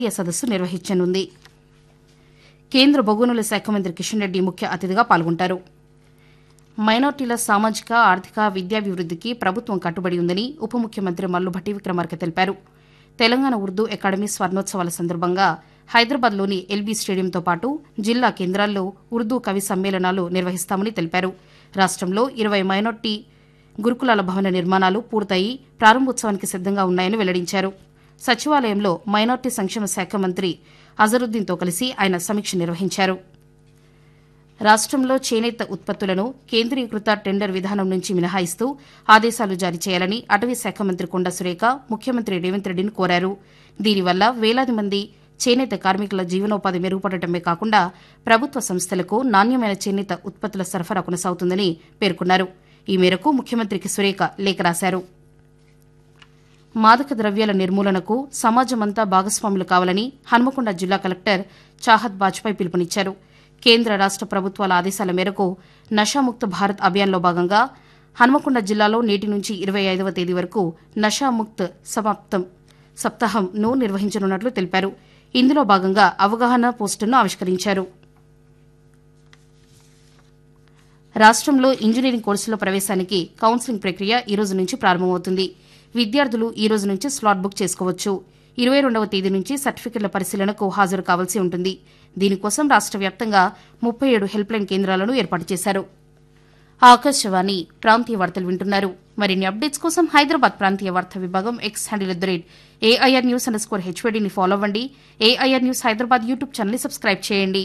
జాతీయ సదస్సు నిర్వహించనుంది కేంద్ర బొగ్గునుల శాఖ మంత్రి కిషన్ రెడ్డి ముఖ్య అతిథిగా పాల్గొంటారు మైనార్టీల సామాజిక ఆర్థిక విద్యాభివృద్ధికి ప్రభుత్వం కట్టుబడి ఉందని ఉప ముఖ్యమంత్రి మల్లుభట్టి విక్రమార్క తెలిపారు తెలంగాణ ఉర్దూ అకాడమీ స్వర్ణోత్సవాల సందర్భంగా హైదరాబాద్లోని ఎల్బీ స్టేడియంతో పాటు జిల్లా కేంద్రాల్లో ఉర్దూ కవి సమ్మేళనాలు నిర్వహిస్తామని తెలిపారు రాష్టంలో ఇరవై మైనార్టీ గురుకులాల భవన నిర్మాణాలు పూర్తయి ప్రారంభోత్సవానికి సిద్దంగా ఉన్నాయని వెల్లడించారు సచివాలయంలో మైనార్టీ సంక్షేమ శాఖ మంత్రి అజరుద్దీన్తో కలిసి ఆయన సమీక్ష నిర్వహించారు రాష్టంలో చేనేత ఉత్పత్తులను కేంద్రీకృత టెండర్ విధానం నుంచి మినహాయిస్తూ ఆదేశాలు జారీ చేయాలని అటవీ శాఖ మంత్రి కొండ సురేఖ ముఖ్యమంత్రి రేవంత్ రెడ్డిని కోరారు దీనివల్ల వేలాది మంది చేనేత కార్మికుల జీవనోపాధి మెరుగుపడటమే కాకుండా ప్రభుత్వ సంస్థలకు నాణ్యమైన చేనేత ఉత్పత్తుల సరఫరా కొనసాగుతుందని పేర్కొన్నారు ఈ మేరకు ముఖ్యమంత్రికి సురేఖ లేఖ రాశారు మాదక ద్రవ్యాల నిర్మూలనకు సమాజమంతా భాగస్వాములు కావాలని హన్మకొండ జిల్లా కలెక్టర్ చాహత్ బాజ్పాయ్ పిలుపునిచ్చారు కేంద్ర రాష్ట ప్రభుత్వాల ఆదేశాల మేరకు నషాముక్త భారత్ అభియాన్లో భాగంగా హన్మకొండ జిల్లాలో నేటి నుంచి ఇరవై ఐదవ తేదీ వరకు నషాముక్త్ సమాప్తం సప్తాహంను నిర్వహించనున్నట్లు తెలిపారు ఇందులో భాగంగా అవగాహన పోస్టును ఆవిష్కరించారు రాష్టంలో ఇంజనీరింగ్ కోర్సుల ప్రవేశానికి కౌన్సిలింగ్ ప్రక్రియ ఈ రోజు నుంచి ప్రారంభమవుతుంది విద్యార్థులు ఈ రోజు నుంచి స్లాట్ బుక్ చేసుకోవచ్చు ఇరవై రెండవ తేదీ నుంచి సర్టిఫికెట్ల పరిశీలనకు హాజరు కావాల్సి ఉంటుంది దీనికోసం రాష్ట వ్యాప్తంగా ముప్పై ఏడు హెల్ప్లైన్ కేంద్రాలను ఏర్పాటు చేశారు ఆకాశవాణి ప్రాంతీయ వార్తలు వింటున్నారు మరిన్ని అప్డేట్స్ కోసం హైదరాబాద్ ప్రాంతీయ వార్తా విభాగం X handle at the rate AIR news underscore హెచ్వీడీని ఫాలో అవ్వండి ఏఐఆర్ న్యూస్ హైదరాబాద్ యూట్యూబ్ ఛానల్ని సబ్స్క్రైబ్ చేయండి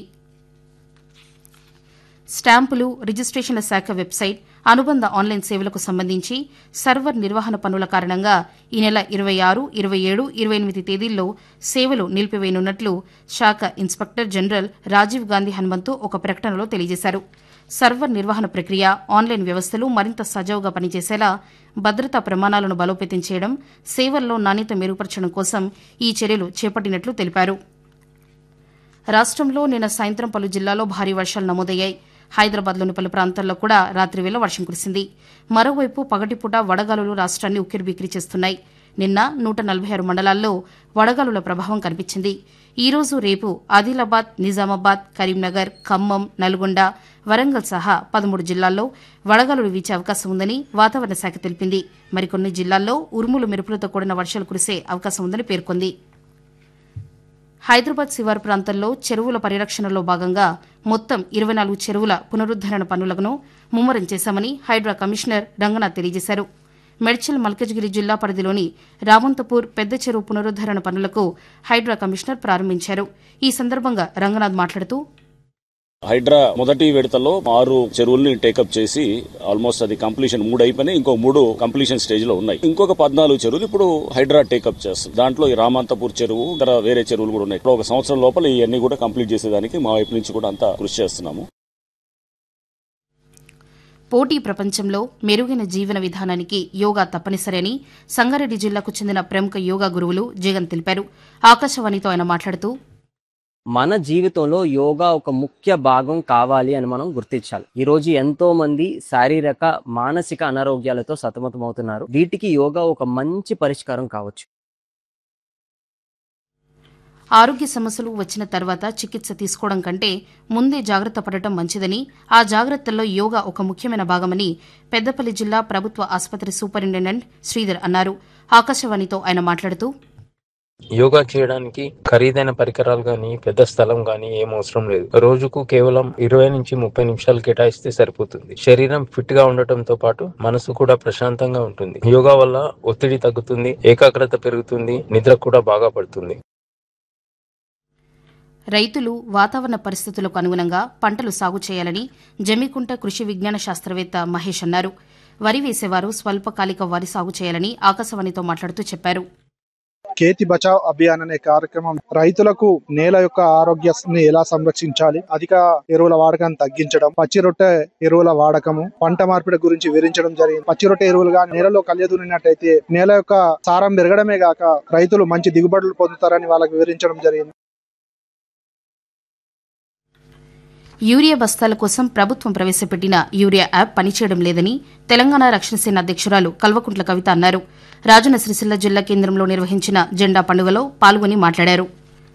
స్టాంపులు రిజిస్టేషన్ల శాఖ వెబ్సైట్ అనుబంధ ఆన్లైన్ సేవలకు సంబంధించి సర్వర్ నిర్వహణ పనుల కారణంగా ఈ నెల ఇరవై ఆరు ఇరవై ఏడు ఇరవై ఎనిమిది తేదీల్లో సేవలు నిలిపివేయనున్నట్లు శాఖ ఇన్స్పెక్టర్ జనరల్ రాజీవ్ గాంధీ హనుమంతు ఒక ప్రకటనలో తెలియజేశారు సర్వర్ నిర్వహణ ప్రక్రియ ఆన్లైన్ వ్యవస్థలు మరింత సజావుగా పనిచేసేలా భద్రతా ప్రమాణాలను బలోపేతం చేయడం సేవల్లో నాణ్యత మెరుగుపరచడం కోసం ఈ చర్యలు చేపట్టినట్లు తెలిపారు రాష్టంలో నిన్న సాయంత్రం పలు జిల్లాల్లో భారీ వర్షాలు నమోదయ్యాయి హైదరాబాద్లోని పలు ప్రాంతాల్లో కూడా రాత్రి వేళ వర్షం కురిసింది మరోవైపు పగటిపూట వడగాలులు రాష్ట్రాన్ని ఉక్కిరిబిక్కిరి చేస్తున్నాయి నిన్న నూట నలభై ఆరు మండలాల్లో వడగాలుల ప్రభావం కనిపించింది ఈ రోజు రేపు ఆదిలాబాద్ నిజామాబాద్ కరీంనగర్ ఖమ్మం నల్గొండ వరంగల్ సహా పదమూడు జిల్లాల్లో వడగాలులు వీచే అవకాశం ఉందని వాతావరణ శాఖ తెలిపింది మరికొన్ని జిల్లాల్లో ఉరుములు మెరుపులతో కూడిన వర్షాలు కురిసే అవకాశం ఉందని పేర్కొంది హైదరాబాద్ శివారు ప్రాంతంలో చెరువుల పరిరక్షణలో భాగంగా మొత్తం ఇరవై నాలుగు చెరువుల పునరుద్దరణ పనులను ముమ్మరం చేశామని హైడ్రా కమిషనర్ రంగనాథ్ తెలియజేశారు మెడ్చల్ మల్కజ్గిరి జిల్లా పరిధిలోని రామంతపూర్ పెద్ద చెరువు పునరుద్దరణ పనులకు హైడ్రా కమిషనర్ ప్రారంభించారు ఈ సందర్భంగా రంగనాథ్ మాట్లాడుతూ హైడ్రా మొదటి విడతలో ఆరు చెరువుల్ని టేకప్ చేసి ఆల్మోస్ట్ అది కంప్లీషన్ మూడు అయిపోయినాయి ఇంకో మూడు కంప్లీషన్ స్టేజ్ లో ఉన్నాయి ఇంకొక పద్నాలుగు చెరువులు ఇప్పుడు హైడ్రా టేకప్ చేస్తుంది దాంట్లో ఈ రామంతపూర్ చెరువు ఇతర వేరే చెరువులు కూడా ఉన్నాయి ఇప్పుడు ఒక సంవత్సరం లోపల ఇవన్నీ కూడా కంప్లీట్ చేసేదానికి మా వైపు నుంచి కూడా అంతా కృషి చేస్తున్నాము పోటీ ప్రపంచంలో మెరుగైన జీవన విధానానికి యోగా తప్పనిసరి అని సంగారెడ్డి జిల్లాకు చెందిన ప్రముఖ యోగా గురువులు జగన్ తెలిపారు ఆకాశవాణితో ఆయన మాట్లాడుతూ మన జీవితంలో యోగా ఒక ముఖ్య భాగం కావాలి అని మనం గుర్తించాలి ఈ రోజు ఎంతో మంది శారీరక మానసిక అనారోగ్యాలతో సతమతమవుతున్నారు వీటికి యోగా ఒక మంచి పరిష్కారం కావచ్చు ఆరోగ్య సమస్యలు వచ్చిన తర్వాత చికిత్స తీసుకోవడం కంటే ముందే జాగ్రత్త పడటం మంచిదని ఆ జాగ్రత్తల్లో యోగా ఒక ముఖ్యమైన భాగమని పెద్దపల్లి జిల్లా ప్రభుత్వ ఆసుపత్రి సూపరింటెండెంట్ శ్రీధర్ అన్నారు ఆకాశవాణితో ఆయన మాట్లాడుతూ యోగా చేయడానికి ఖరీదైన పరికరాలు గాని పెద్ద స్థలం గాని ఏం అవసరం లేదు రోజుకు కేవలం ఇరవై నుంచి ముప్పై నిమిషాలు కేటాయిస్తే సరిపోతుంది శరీరం ఫిట్ గా ఉండటంతో పాటు మనసు కూడా ప్రశాంతంగా ఉంటుంది యోగా వల్ల ఒత్తిడి తగ్గుతుంది ఏకాగ్రత పెరుగుతుంది నిద్ర కూడా బాగా పడుతుంది రైతులు వాతావరణ పరిస్థితులకు అనుగుణంగా పంటలు సాగు చేయాలని జమ్మికుంట కృషి విజ్ఞాన శాస్త్రవేత్త మహేష్ అన్నారు వరి వేసేవారు స్వల్పకాలిక వరి సాగు చేయాలని ఆకాశవాణితో మాట్లాడుతూ చెప్పారు కేతి బచావ్ అభియాన్ అనే కార్యక్రమం రైతులకు నేల యొక్క ఆరోగ్యాన్ని ఎలా సంరక్షించాలి అధిక ఎరువుల వాడకాన్ని తగ్గించడం పచ్చి రొట్టె ఎరువుల వాడకము పంట మార్పిడి గురించి వివరించడం జరిగింది పచ్చి రొట్టె ఎరువులుగా నేలలో కలియదున్నట్టయితే నేల యొక్క సారం పెరగడమే గాక రైతులు మంచి దిగుబడులు పొందుతారని వాళ్ళకి వివరించడం జరిగింది యూరియా బస్తాల కోసం ప్రభుత్వం ప్రవేశపెట్టిన యూరియా యాప్ పనిచేయడం లేదని తెలంగాణ రక్షణ సేన అధ్యక్షురాలు కల్వకుంట్ల కవిత అన్నారు రాజన్న సిరిసిల్ల జిల్లా కేంద్రంలో నిర్వహించిన జెండా పండుగలో పాల్గొని మాట్లాడారు